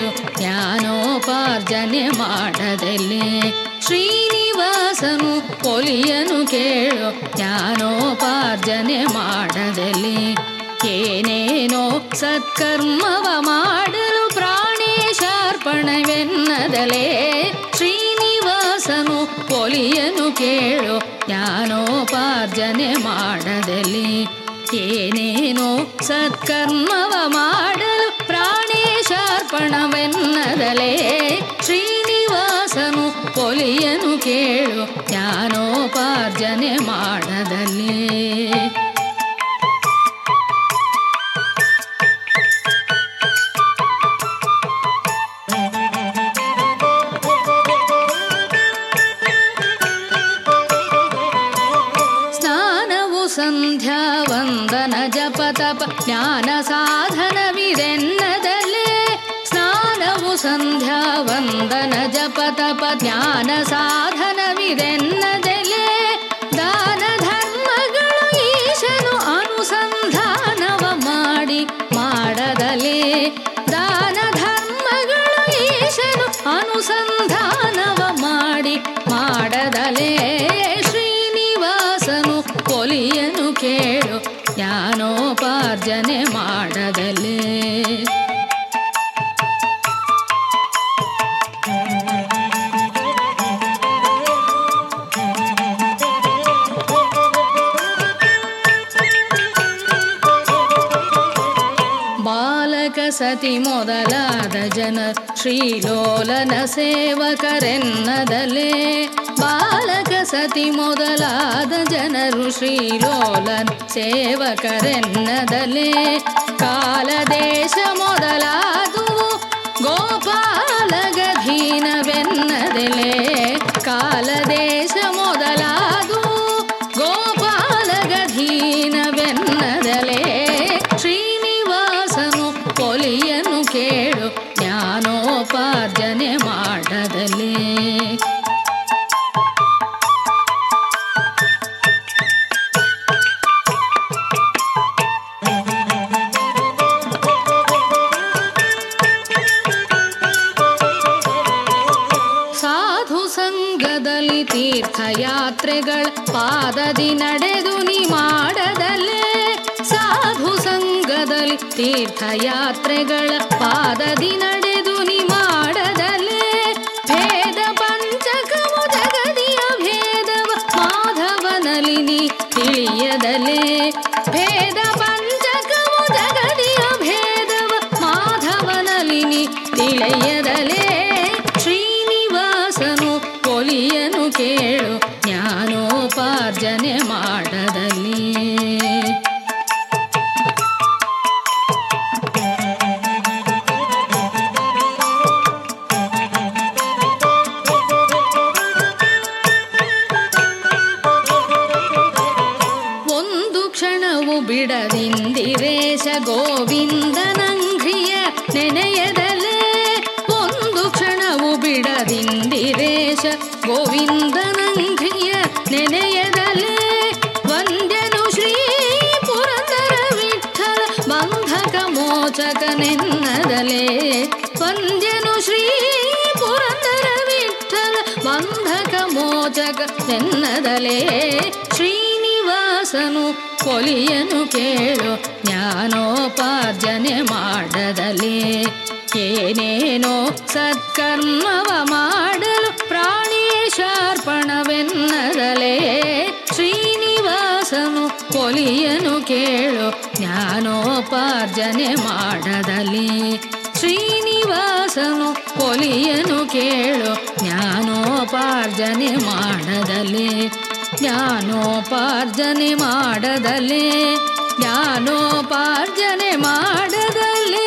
ಕೇಳು ಜ್ಞಾನೋಪಾರ್ಜನೆ ಮಾಡದಲ್ಲಿ ಶ್ರೀನಿವಾಸನು ಒಲಿಯನು ಕೇಳು ಜ್ಞಾನೋಪಾರ್ಜನೆ ಮಾಡದಲ್ಲಿ ಏನೇನೋ ಸತ್ಕರ್ಮವ ಮಾಡಲು ಪ್ರಾಣೇಶಾರ್ಪಣವೆನ್ನದಲೇ ಶ್ರೀನಿವಾಸನು ಒಲಿಯನು ಕೇಳು ಜ್ಞಾನೋಪಾರ್ಜನೆ ಮಾಡದಲ್ಲಿ ಏನೇನೋ ಸತ್ಕರ್ಮವ ಮಾಡಲು ಪ್ರಾಣೇಶಾರ್ಪಣವೆನ್ನದಲೇ ಶ್ರೀನಿವಾಸನು ಒಲಿಯನು ಕೇಳು ಜ್ಞಾನೋಪಾರ್ಜನೆ ಮಾಡದಲ್ಲಿ ಸ್ನಾನವು ಸಂಧ್ಯಾ ವಂದನ ಜಪ ತಪ ಜ್ಞಾನ ಸಾಧನವಿದೆನ್ನದಲ್ಲೇ ಸ್ನಾನವು ಸಂಧ್ಯಾ ವಂದನ ಜಪ ತಪ ಜ್ಞಾನ ಸಾಧನವಿದೆನ್ನದಲ್ಲೇ ದಾನ ಧರ್ಮಗಳು ಈಶನು ಅನುಸಂಧಾನವ ಮಾಡಿ ಮಾಡದಲೇ ದಾನ ಧರ್ಮಗಳು ಈಶನು ಅನುಸಂಧಾನವ ಮಾಡಿ ಮಾಡದಲೇ ಶ್ರೀನಿವಾಸನು ಕೊಲಿಯನು ಕೇಳು ಜ್ಞಾನೋಪಾರ್ಜನೆ ಮಾಡದಲೇ ಬಾಲಕ ಸತಿ ಮೊದಲಾದ ಜನ ಶ್ರೀಲೋಲನ ಸೇವಕರೆನ್ನದಲೇ ಬಾಲಕ ಸತಿ ಮೊದಲಾದ ಜನರು ಶ್ರೀಲೋಲನ ಸೇವಕರೆನ್ನದಲೇ ಕಾಲದೇಶ ಮೊದಲಾದುವು ಗೋಪಾಲಗಧೀನವೆನ್ನದಲೇ ಕಾಲದೇಶ ಮೊದಲಾದುವು ಗೋಪಾಲಗಧೀನವೆನ್ನದಲೇ ಶ್ರೀನಿವಾಸನು ಕೊಲಿಯನು ಕೇಳು ಜ್ಞಾನೋಪಾರ್ಜನೆ ಮಾಡದಲೇ ಸಾಧು ಸಂಘದಲ್ಲಿ ತೀರ್ಥಯಾತ್ರೆಗಳ ಪಾದದಿ ನಡೆದು ನೀ ಮಾಡದಲ್ಲೇ ಸಾಧು ಸಂಘದಲ್ಲಿ ತೀರ್ಥಯಾತ್ರೆಗಳ ಪಾದದಿ ನಡೆದು ನೀ ಮಾಡದಲ್ಲೇ ಭೇದ ಪಂಚಕವು ಜಗದಿಯ ಭೇದವ ಮಾಧವನಲ್ಲಿ ನೀ ತಿಳಿಯದಲೇ ಭೇದ ಪಂಚಕವು ಜಗದಿಯ ಭೇದವ ಮಾಧವನಲ್ಲಿ ನೀ ತಿಳಿಯದಲೇ ಶ್ರೀನಿವಾಸನು ಕೊಲಿಯನು ಕೇಳು ಜ್ಞಾನೋಪಾರ್ಜನೆ ಮಾಡದಲ್ಲಿ ಒಂದು ಕ್ಷಣವು ಬಿಡದಿಂದಿರೇಶ ಗೋವಿಂದನಂಘ್ರಿಯ ನೆನೆಯದಲೇ ಒಂದು ಕ್ಷಣವು ಬಿಡದಿಂದಿರೇಶ ಗೋವಿಂದನಂಘ್ರಿಯ ನೆನೆಯದಲೇ ವಂದ್ಯನು ಶ್ರೀ ಪುರಂದರ ವಿಠಲ ಬಂಧಕ ಮೋಚಕನೆನ್ನದಲೇ ವಂದ್ಯನು ಶ್ರೀ ಪುರಂದರ ವಿಠಲ ಬಂಧಕ ಮೋಚಕ ನೆನ್ನದಲೇ ಶ್ರೀನಿವಾಸನು ಕೊಲಿಯನು ಕೇಳು ಜ್ಞಾನೋಪಾರ್ಜನೆ ಮಾಡದಲೇ ಏನೇನೋ ಸತ್ಕರ್ಮವ ಮಾಡಲು ಪ್ರಾಣೇಶಾರ್ಪಣವೆನ್ನದಲೇ ಶ್ರೀನಿವಾಸನು ಕೊಲಿಯನು ಕೇಳು ಜ್ಞಾನೋಪಾರ್ಜನೆ ಮಾಡದಲೇ ಶ್ರೀನಿವಾಸನು ಕೊಲಿಯನು ಕೇಳು ಜ್ಞಾನೋಪಾರ್ಜನೆ ಮಾಡದಲೇ ಜ್ಞಾನೋಪಾರ್ಜನೆ ಮಾಡದಲೇ ಜ್ಞಾನೋಪಾರ್ಜನೆ ಮಾಡದಲೇ